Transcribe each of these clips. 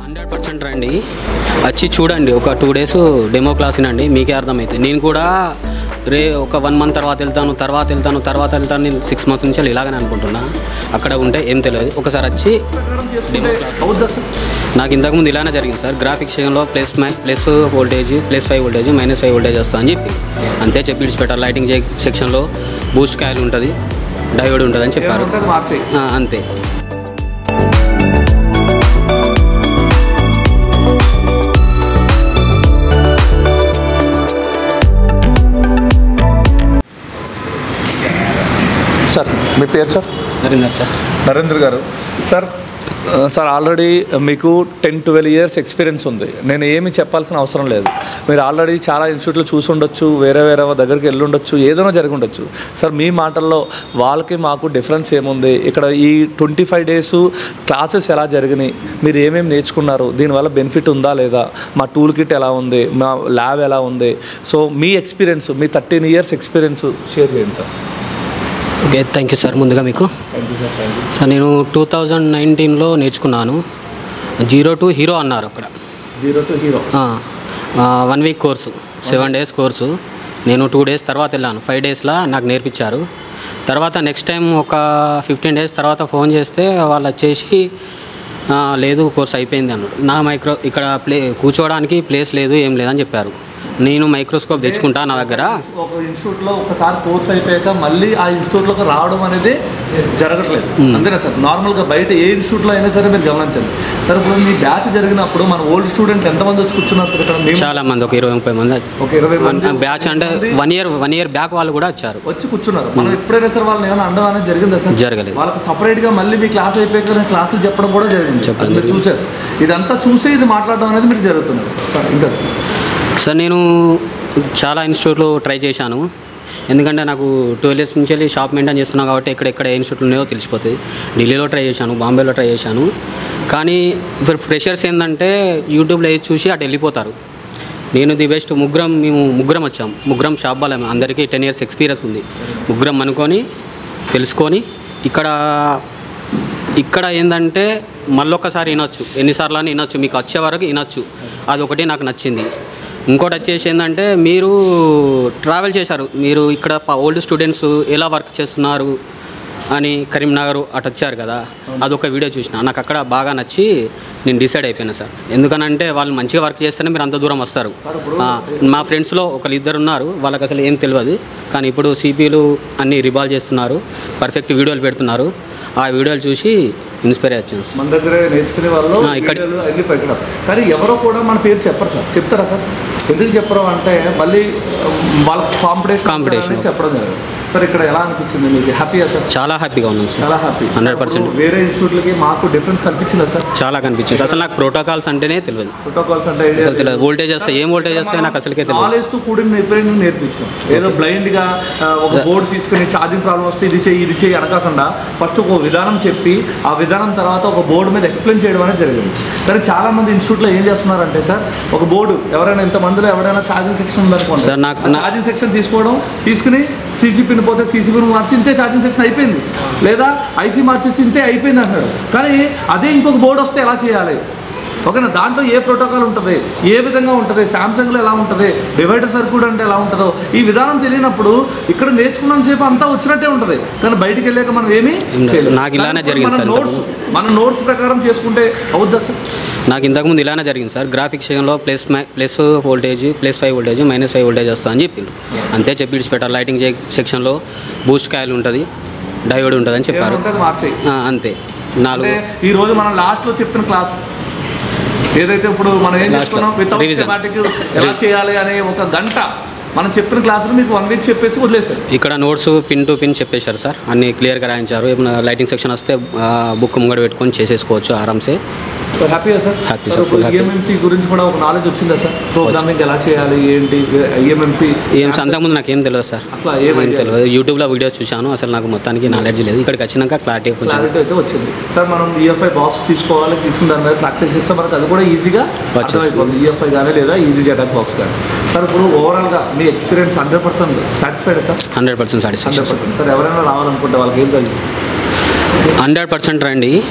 Hundred percent రండి వచ్చి చూడండి ఒక టూ డేస్ డెమో క్లాస్ వినండి మీకే అర్థమవుతుంది నేను కూడా రే ఒక వన్ మంత్ తర్వాత వెళ్తాను తర్వాత వెళ్తాను తర్వాత వెళ్తాను నేను సిక్స్ మంత్స్ నుంచి ఇలాగనే అనుకుంటున్నా అక్కడ ఉంటే ఏం తెలియదు ఒకసారి వచ్చి డెమో క్లాస్ అవుద్దా సార్ నాకు ఇంతకుముందు ఇలానే జరిగింది సార్ గ్రాఫిక్ సెక్షన్లో plus mac plus voltage plus five voltage minus five voltage వస్తా అని చెప్పి అంతే చెప్పి విడిచిపెట్టారు లైటింగ్ సెక్షన్లో బూస్ట్ కాయలు ఉంటుంది డయోడ్ ఉంటుంది అని చెప్పారు ఏమంటే మార్చేయి ఆ, అంతే సార్ మీ పేరు sir Narender sir Narendra garu sir ఆ, సార్ ఆల్రెడీ మీకు టెన్ ట్వెల్వ్ ఇయర్స్ ఎక్స్పీరియన్స్ ఉంది నేను ఏమి చెప్పాల్సిన అవసరం లేదు మీరు ఆల్రెడీ చాలా ఇన్స్టిట్యూట్లో చూసి ఉండొచ్చు వేరే వేరే దగ్గరికి వెళ్ళి ఉండొచ్చు ఏదైనా జరిగి ఉండొచ్చు సార్ మీ మాటల్లో వాళ్ళకి మాకు డిఫరెన్స్ ఏముంది ఇక్కడ ఈ ట్వంటీ ఫైవ్ డేస్ క్లాసెస్ ఎలా జరిగినాయి మీరు ఏమేమి నేర్చుకున్నారు దీనివల్ల బెనిఫిట్ ఉందా లేదా మా టూల్ కిట్ ఎలా ఉంది మా ల్యాబ్ ఎలా ఉంది సో మీ ఎక్స్పీరియన్స్ మీ థర్టీన్ ఇయర్స్ ఎక్స్పీరియన్స్ షేర్ చేయండి sir okay thank you sir ముందుగా మీకు thank you sir thank you sir నేను టూ థౌజండ్ నైన్టీన్లో నేర్చుకున్నాను జీరో టు హీరో అన్నారు అక్కడ zero to hero one week course seven days course నేను టూ డేస్ తర్వాత వెళ్ళాను ఫైవ్ డేస్లో నాకు నేర్పించారు తర్వాత నెక్స్ట్ టైం ఒక ఫిఫ్టీన్ డేస్ తర్వాత ఫోన్ చేస్తే వాళ్ళు వచ్చేసి "ఆ, లేదు కోర్స్ అయిపోయింది అన్నాడు నా మైక్రో ఇక్కడ ప్లే కూర్చోవడానికి ప్లేస్ లేదు ఏం లేదని చెప్పారు నేను మైక్రోస్కోప్ తెచ్చుకుంటా నా దగ్గర ఒక ఇన్స్టిట్యూట్లో ఒకసారి కోర్స్ అయిపోయాక మళ్ళీ ఆ ఇన్స్టిట్యూట్లోకి రావడం అనేది జరగట్లేదు అంతేనా సార్ నార్మల్గా బయట ఏ ఇన్స్టిట్యూట్లో అయినా సరే మీరు గమనించండి సార్ ఇప్పుడు మీ బ్యాచ్ జరిగినప్పుడు మన ఓల్డ్ స్టూడెంట్ ఎంతమంది వచ్చి కూర్చున్నారు సార్ ఇక్కడ మేము చాలా మంది ఒక ఇరవై ముప్పై మంది ఒక ఇరవై మంది బ్యాచ్ అంటే one year one year back వాళ్ళు కూడా వచ్చారు వచ్చి కూర్చున్నారు మనం ఎప్పుడైనా సరే వాళ్ళని ఏమైనా అండం అనేది జరిగిందా సార్ జరగలేదు. వాళ్ళకి సపరేట్గా మళ్ళీ మీ క్లాస్ అయిపోయాక నేను క్లాసులు చెప్పడం కూడా జరిగింది చెప్పడం అది మీరు చూసారు ఇదంతా చూసే ఇది మాట్లాడడం అనేది మీరు జరుగుతున్నారు సార్ ఇంకా సార్ నేను చాలా ఇన్స్టిట్యూట్లు ట్రై చేశాను ఎందుకంటే నాకు ట్వెల్వ్ ఇయర్స్ నుంచి వెళ్ళి షాప్ మెయింటైన్ చేస్తున్నాను కాబట్టి ఎక్కడెక్కడ ఏ ఇన్స్టిట్యూట్లు ఉన్నాయో తెలిసిపోతుంది ఢిల్లీలో ట్రై చేశాను బాంబేలో ట్రై చేశాను కానీ ఇప్పుడు ఫ్రెషర్స్ ఏంటంటే యూట్యూబ్లో వేసి చూసి అటు వెళ్ళిపోతారు నేను ది బెస్ట్ ముగ్గురం మేము ముగ్గురం వచ్చాం ముగ్గురం షాప్ వాళ్ళం అందరికీ టెన్ ఇయర్స్ ఎక్స్పీరియన్స్ ఉంది ముగ్గురం అనుకొని తెలుసుకొని ఇక్కడ ఇక్కడ ఏంటంటే మళ్ళొక్కసారి వినొచ్చు ఎన్నిసార్లు అని వినొచ్చు మీకు వచ్చే వరకు వినొచ్చు అదొకటి నాకు నచ్చింది ఇంకోటి వచ్చేసి ఏంటంటే మీరు ట్రావెల్ చేశారు మీరు ఇక్కడ ఓల్డ్ స్టూడెంట్స్ ఎలా వర్క్ చేస్తున్నారు అని కరీంనగర్ అటు వచ్చారు కదా అదొక వీడియో చూసిన నాకు అక్కడ బాగా నచ్చి నేను డిసైడ్ అయిపోయినా సార్ ఎందుకనంటే వాళ్ళు మంచిగా వర్క్ చేస్తేనే మీరు అంత దూరం వస్తారు ఆ, మా ఫ్రెండ్స్లో ఒకరు ఇద్దరు ఉన్నారు వాళ్ళకి అసలు ఏం తెలియదు కానీ ఇప్పుడు సిపిలు అన్నీ రివాల్వ్ చేస్తున్నారు పర్ఫెక్ట్ వీడియోలు పెడుతున్నారు ఆ వీడియోలు చూసి ఇన్స్పైర్ అయ్యాను సార్ మన దగ్గర నేర్చుకునే వాళ్ళు ఆ, ఇక్కడ- వీడియోలు అన్ని పెట్టడం కానీ ఎవరో కూడా మన పేరు చెప్పరు సార్ చెప్తారా సార్ ఎందుకు చెప్పరు అంటే మళ్ళీ వాళ్ళ కాంపిటీషన్ Competition. చెప్పడం జరగదు సార్ ఇక్కడ ఎలా అనిపించింది మీకు హ్యాపీయా సార్ చాలా హ్యాపీగా ఉన్నాను సార్ చాలా హ్యాపీ 100%. వేరే ఇన్స్టిట్యూట్లకి మాకు డిఫరెన్స్ కనిపించిందా సార్ చాలా కనిపించింది అసలు నాకు ప్రోటోకాల్స్ అంటేనే తెలియదు ప్రోటోకాల్స్ అంటే అసలు తెలియదు వోల్టేజ్ వస్తే ఏం వోల్టేజ్ వస్తే నాకు అసలుకే తెలియదు నాలెడ్జ్ తో కూడిన నైపుణ్యం నేర్పించాం ఏదో బ్లైండ్ గా ఆ, ఒక బోర్డు తీసుకుని ఛార్జింగ్ ప్రాబ్లం వస్తే ఇది చేయి ఇది చేయి అనకాకుండా ఫస్ట్ ఒక విధానం చెప్పి ఆ విధానం తర్వాత ఒక బోర్డు మీద ఎక్స్ప్లెయిన్ చేయడం అనేది జరిగింది కానీ చాలా మంది ఇన్స్టిట్యూట్లో ఏం చేస్తున్నారంటే సార్ ఒక బోర్డు ఎవరైనా ఇంత మందిలో ఎవరైనా ఛార్జింగ్ సెక్షన్ ఉందనుకోండి సార్, నాకు- నా- ఛార్జింగ్ సెక్షన్ తీసుకోవడం తీసుకుని సీసీ పిన్ పోతే సీసీ పిన్ మార్చి ఇంతే ఛార్జింగ్ సెక్షన్ అయిపోయింది లేదా ఐసీ మార్చేసి ఇంతే అయిపోయింది అంటారు కానీ అదే ఇంకొక బోర్డు వస్తే ఎలా చేయాలి ఓకేనా దాంట్లో ఏ ప్రోటోకాల్ ఉంటుంది ఏ విధంగా ఉంటుంది శాంసంగ్లో ఎలా ఉంటుంది డివైడర్ సర్క్యూట్ అంటే ఎలా ఉంటుందో ఈ విధానం తెలియనప్పుడు ఇక్కడ నేర్చుకున్నంత సేపు అంతా వచ్చినట్టే ఉంటుంది కానీ బయటికి వెళ్ళాక మనం ఏమీ చేయలేం. నాకు ఇలానే దానికి జరిగింది మన సార్ నోట్స్ మన నోట్స్ ప్రకారం చేసుకుంటే అవుద్దా సార్ నాకు ఇంతకుముందు ఇలానే జరిగింది సార్ గ్రాఫిక్ సెక్షన్లో ప్లస్ మ్యా- plus voltage plus five voltage minus five voltage వస్తా అని చెప్పిండు అంతే చెప్పి విడిచిపెట్టారు లైటింగ్ చే- సెక్షన్లో బూస్ట్ కాయలు ఉంటుంది డయోడ్ ఉంటుంది అని చెప్పారు ఏమంటుంది మార్చేయి ఆ, అంతే నాలుగు అంటే ఈ రోజు మనం లాస్ట్ లో చెప్పిన క్లాస్ ఏదైతే ఇప్పుడు మనం ఏం Last లో, చెప్తున్నాం వితౌట్ revision. సిస్టమాటిక్ ఎలా చేయాలి అనే ఒక గంట మనం చెప్పిన క్లాసులు మీకు వన్ వీక్ చెప్పేసి వదిలేశారు ఇక్కడ నోట్స్ పిన్ టు పిన్ చెప్పేశారు సార్ అన్ని క్లియర్గా రాయించారు ఏమైనా లైటింగ్ సెక్షన్ వస్తే బుక్ ముంగడ పెట్టుకొని చేసేసుకోవచ్చు ఆరామ్సే సో హ్యాపీయా sir Happy, sir sir, full ఇప్పుడు happy. ఈఎంఎంసీ గురించి కూడా ఒక నాలెడ్జ్ వచ్చిందా సార్ ప్రోగ్రామింగ్ ఎలా చేయాలి ఏంటి ఈఎంఎంసీ ఏం అంతకుముందు నాకు ఏం తెలియదు సార్ అసలు ఏం ఏం idea తెలియదు యూట్యూబ్లో వీడియోస్ చూశాను అసలు నాకు మొత్తానికి నాలెడ్జ్ లేదు ఇక్కడికి వచ్చినాక క్లారిటీ కొంచెం క్లారిటీ అయితే వచ్చింది సార్ మనం ఈఎఫ్ఐ బాక్స్ తీసుకోవాలి తీసుకున్న దాని మీద ప్రాక్టీస్ చేస్తే మనకు అది కూడా ఈజీగా వచ్చేస్తుంది. అర్థమైపోతుంది ఈఎఫ్ఐ కానీ లేదా ఈజీ జటాక్ బాక్స్ కానీ సార్ ఇప్పుడు ఓవరాల్గా మీ experience hundred percent satisfied sir hundred percent hundred satisfaction percent sir ఎవరైనా రావాలనుకుంటే వాళ్ళకి ఏం చదివి హండ్రెడ్ పర్సెంట్ రండి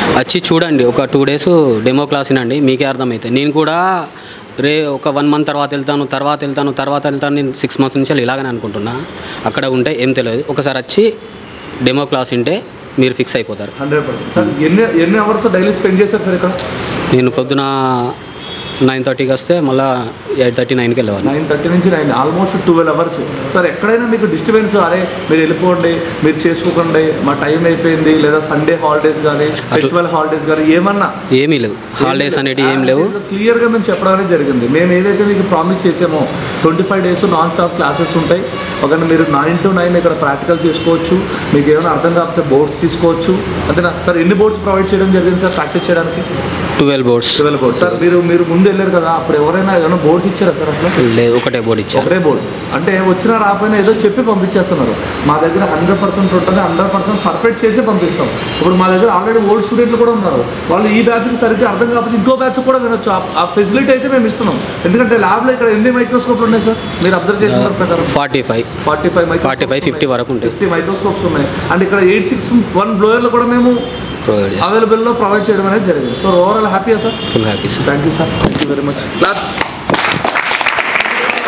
వచ్చి చూడండి ఒక టూ డేస్ డెమో క్లాస్ వినండి మీకే అర్థమవుతుంది నేను కూడా రే ఒక వన్ మంత్ తర్వాత వెళ్తాను తర్వాత వెళ్తాను తర్వాత వెళ్తాను నేను సిక్స్ మంత్స్ నుంచి ఇలాగనే అనుకుంటున్నా అక్కడ ఉంటే ఏం తెలియదు ఒకసారి వచ్చి డెమో క్లాస్ వింటే మీరు ఫిక్స్ అయిపోతారు హండ్రెడ్ పర్సెంట్ సార్ ఎన్ని ఎన్ని అవర్స్ డైలీ స్పెండ్ చేస్తారు సార్ ఇక్కడ నేను పొద్దున నైన్ థర్టీకి వస్తే మళ్ళీ ఎయిట్ థర్టీ నైన్కి వెళ్ళేవాళ్ళు నైన్ థర్టీ నుంచి nine almost twelve hours sir ఎక్కడైనా మీకు డిస్టర్బెన్స్ అరే మీరు వెళ్ళిపోండి మీరు చేసుకోకండి మా టైం అయిపోయింది లేదా సండే హాలిడేస్ కానీ ఫెస్టివల్ హాలిడేస్ కానీ ఏమన్నా ఏమీ లేవు హాలిడేస్ అనేటివి ఏం లేవు క్లియర్గా మేము చెప్పడం అనేది జరిగింది మేము ఏదైతే మీకు ప్రామిస్ చేసామో twenty five days non stop classes ఉంటాయి ఒక మీరు నైన్ టు నైన్ ఇక్కడ ప్రాక్టికల్ చేసుకోవచ్చు మీకు ఏమైనా అర్థం కాకపోతే బోర్డ్స్ తీసుకోవచ్చు అంతేనా సార్ ఎన్ని బోర్డ్స్ ప్రొవైడ్ చేయడం జరిగింది సార్ ప్రాక్టీస్ చేయడానికి twelve boards twelve boards sir మీరు మీరు ముందు వెళ్ళారు కదా అప్పుడు ఎవరైనా ఏమైనా బోర్డ్స్ ఇచ్చారా సార్ అసలు లేదు ఒకటే బోర్డు ఇచ్చారు ఒకటే బోర్డు అంటే వచ్చినా రాకపోయినా ఏదో చెప్పి పంపించేస్తున్నారు మా దగ్గర హండ్రెడ్ పర్సెంట్ ఉంటుంది హండ్రెడ్ పర్సెంట్ పర్ఫెక్ట్ చేసి పంపిస్తాం ఇప్పుడు మా దగ్గర ఆల్రెడీ ఓల్డ్ స్టూడెంట్లు కూడా ఉన్నారు వాళ్ళు ఈ బ్యాచ్కి సరిగ్గా అర్థం కాకపోతే ఇంకో బ్యాచ్ కూడా వినొచ్చు ఆ- ఆ ఫెసిలిటీ అయితే మేము ఇస్తున్నాం ఎందుకంటే ల్యాబ్లో ఇక్కడ ఎన్ని మైక్రోస్కోప్లు ఉన్నాయి సార్ మీరు అబ్జర్వ్ చేసిన ప్రకారం forty five forty five forty five fifty వరకు ఉంటుంది ఫిఫ్టీ మైక్రోస్కోప్స్ ఉన్నాయి అండ్ ఇక్కడ ఎయిట్ సిక్స్ వన్ బ్లోయర్లు కూడా మేము ప్రొవైడ్ చేస్తాం అవైలబుల్లో ప్రొవైడ్ చేయడం అనేది జరిగింది సో ఓవరాల్ హ్యాపీయా sir full happy sir thank you sir thank you very much class